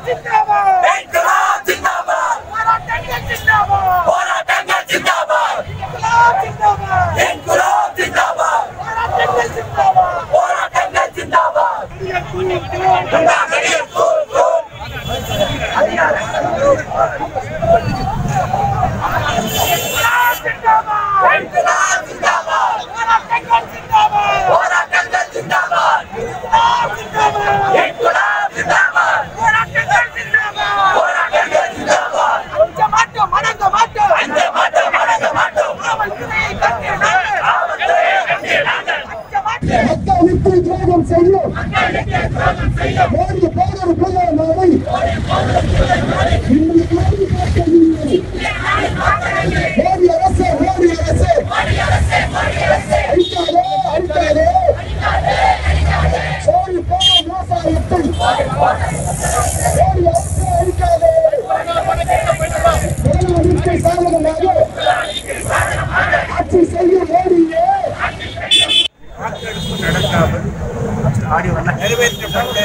ஜிந்தாபாத் இன்குலாப் ஜிந்தாபாத் போராட்டங்கள் ஜிந்தாபாத் போராட்டங்கள் ஜிந்தாபாத் இன்குலாப் ஜிந்தாபாத் இன்குலாப் ஜிந்தாபாத் போராட்டங்கள் ஜிந்தாபாத் போராட்டங்கள் ஜிந்தாபாத் குண்டாமணிகள் கூல் கூல் ஜிந்தாபாத் இன்குலாப் ஜிந்தாபாத் போராட்டங்கள் ஜிந்தாபாத் போராட்டங்கள் ஜிந்தாபாத் இன்குலாப் ஜிந்தாபாத் இன்குலாப் ஜிந்தாபாத் போராட்டங்கள் ஜிந்தாபாத் போராட்டங்கள் ஜிந்தாபாத் அஞ்ச மாட்டோம் அடங்க மாட்டோம் அஞ்ச மாட்டோம் அடங்க மாட்டோம் காவல்துறையை கண்டிய நாங்கள் காவல்துறையை கண்டிய நாங்கள் அஞ்ச மாட்டோம் மக்களுக்கு துரோகம் செய்யும் மோடி பேரர் புயலாவை இன்று மோடி பார்க்கவில்லை மோடி அரசு மோடி அரசு அழிக்காதே அழிக்காதே சோழி போன விவசாயத்தை மோடி அரசு அழிக்காதே முதலாளிக்கு சாதகமாக ஆட்சி செய்யும் மோடியே வாக்கெடுப்பு நடக்காமல் நிறைவேற்றப்பட்ட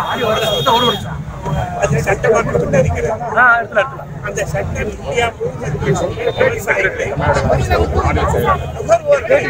அது சட்டமாக்கப்பட்டு இருக்கிறது அந்த சட்டம் இந்தியா முழுவதும் விவசாயிகளை நுகர்வோர்களை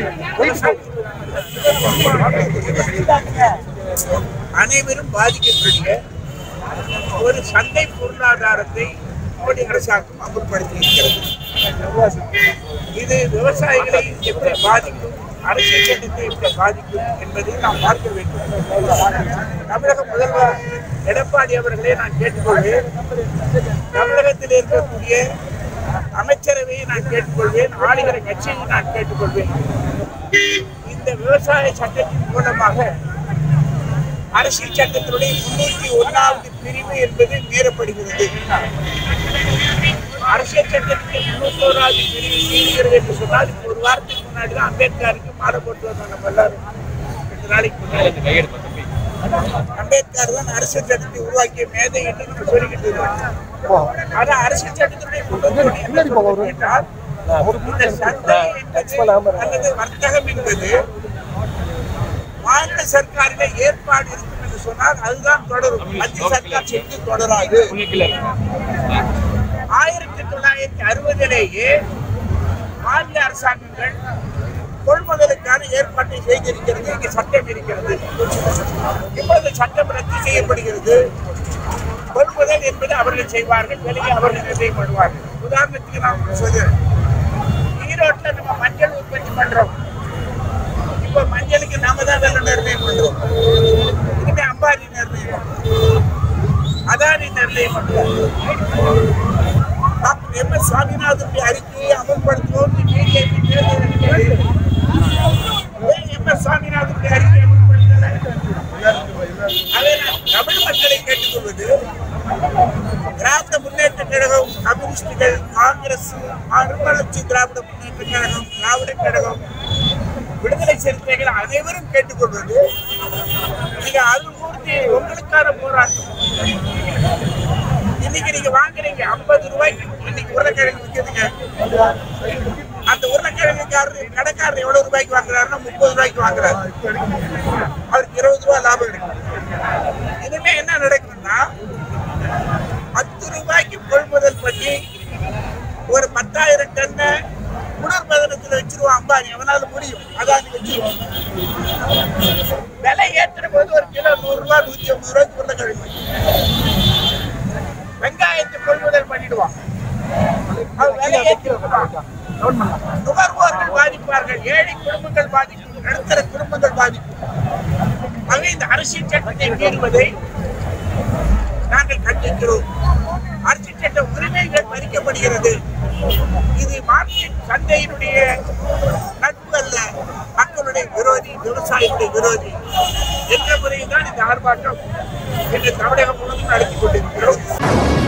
அனைவரும் பாதிக்கக்கூடிய ஒரு சந்தை பொருளாதாரத்தை மோடி அரசாங்கம் அமல்படுத்தி இருக்கிறது இது விவசாயிகளை எப்படி பாதிக்கும் அரசியல் சட்டத்தை எப்படி பாதிக்கும் என்பதை நாம் பார்க்க வேண்டும் தமிழக முதல்வர் எடப்பாடி அவர்களே நான் கேட்டுக்கொள்வேன் தமிழகத்தில் இருக்கக்கூடிய அமைச்சரவையை நான் கேட்டுக்கொள்வேன் ஆளுகிற கட்சியை நான் கேட்டுக்கொள்வேன் இந்த விவசாய சட்டத்தின் மூலமாக அரசியல் சட்டத்தினுடைய முன்னூத்தி ஒன்னாவது பிரிவு என்பது மீறப்படுகிறது அரசியல் சட்டத்துக்கு முன்னூத்தோராவது பிரிவு மீறுகிறது என்று சொன்னால் இப்போ ஒரு வாரத்துக்கு முன்னாடி தான் அம்பேத்கருக்கு மாலை போட்டு வந்தோம் நம்ம எல்லாரும் ரெண்டு நாளைக்கு முன்னாடி அம்பேத்கர் தான் அரசியல் சட்டத்தை உருவாக்கிய மேதை என்று நம்ம சொல்லிக்கிட்டு இருக்கோம் ஆனா அரசியல் சட்டத்தினுடைய முன்னூத்தி என்ன சொல்றது என்றால் இந்த சந்தை என்பது அல்லது வர்த்தகம் என்பது மாநில சர்க்காரில ஏற்பாடு இருக்கும் என்று சொன்னால் அதுதான் தொடரும் மத்திய சர்க்கார் சென்று தொடராது ஆயிரத்தி தொள்ளாயிரத்தி அறுபதிலேயே மாநில அரசாங்கங்கள் கொள்முதலுக்கான ஏற்பாட்டை செய்திருக்கிறது இங்கே சட்டம் இருக்கிறது இப்பொழுது சட்டம் ரத்து செய்யப்படுகிறது கொள்முதல் என்பது அவர்கள் செய்வார்கள் விலையை அவர்கள் நிர்ணயம் பண்ணுவார்கள் உதாரணத்துக்கு நான் உங்களுக்கு சொல்றேன் ஈரோட்டில் நம்ம மஞ்சள் உற்பத்தி பண்றோம் இப்ப மஞ்சளுக்கு நாம தான் விலை நிர்ணயம் பண்றோம் இனிமே அம்பானி நிர்ணயம் பண்றோம். அதானி நிர்ணயம் பண்றோம் டாக்டர் எம் எஸ் சுவாமிநாதனுடைய அறிக்கையை அமல்படுத்துவோம் பிஜேபி தேர்தல் ஏன் எம் எஸ் சுவாமிநாதனுடைய அறிக்கையை அமல்படுத்தல அதை நான் தமிழ் மக்களை கேட்டுக்கொள்வது திராவிட முன்னேற்ற கழகம் கம்யூனிஸ்டுகள் காங்கிரஸ் மறுமலர்ச்சி திராவிட முன்னேற்ற கழகம் திராவிட கழகம் விடுதலை சிறுத்தைகள் அனைவரும் கேட்டுக்கொள்வது நீங்க அருள் கூர்த்தி உங்களுக்கான போராட்டம் இன்னைக்கு நீங்க வாங்குறீங்க ஐம்பது ரூபாய்க்கு இன்னைக்கு உருளைக்கிழங்கு விற்கிறதுங்க அந்த உருளைக்கிழங்குக்காரரு கடைக்காரர் எவ்வளவு ரூபாய்க்கு வாங்குறாருன்னா முப்பது ரூபாய்க்கு வாங்குறாரு அவருக்கு இருபது ரூபாய் லாபம் கிடைக்கும் இனிமே என்ன நடக்குதுன்னா பத்து ரூபாய்க்கு கொள்முதல் பண்ணி ஒரு பத்தாயிரம் டன்னை குளிர்பதனத்தில் வச்சிருவான் அம்பானி அவனால முடியும் அதானி வச்சிருவான் விலை ஏற்றுற போது ஒரு கிலோ நூறு ரூபாய் நூத்தி ஐம்பது ரூபாய்க்கு உருளைக்கிழங்கு வெங்காயத்தை கொள்முதல் பண்ணிடுவான் அவன் விலை ஏற்றி வைப்பான். நுகர்வோர்கள் பாதிப்பார்கள் ஏழை குடும்பங்கள் பாதிக்கும் நடுத்தர குடும்பங்கள் பாதிக்கும் ஆகவே இந்த அரசியல் சட்டத்தை மீறுவதை நாங்கள் கண்டிக்கிறோம் அரசியல் சட்ட உரிமைகள் பறிக்கப்படுகிறது இது மார்க்கெட் சந்தையினுடைய நட்பு அல்ல மக்களுடைய விரோதி விவசாயிகளுடைய விரோதி என்ற முறையில் தான் இந்த ஆர்ப்பாட்டம் இன்று தமிழகம் முழுவதும் நடத்தி கொண்டிருக்கிறோம்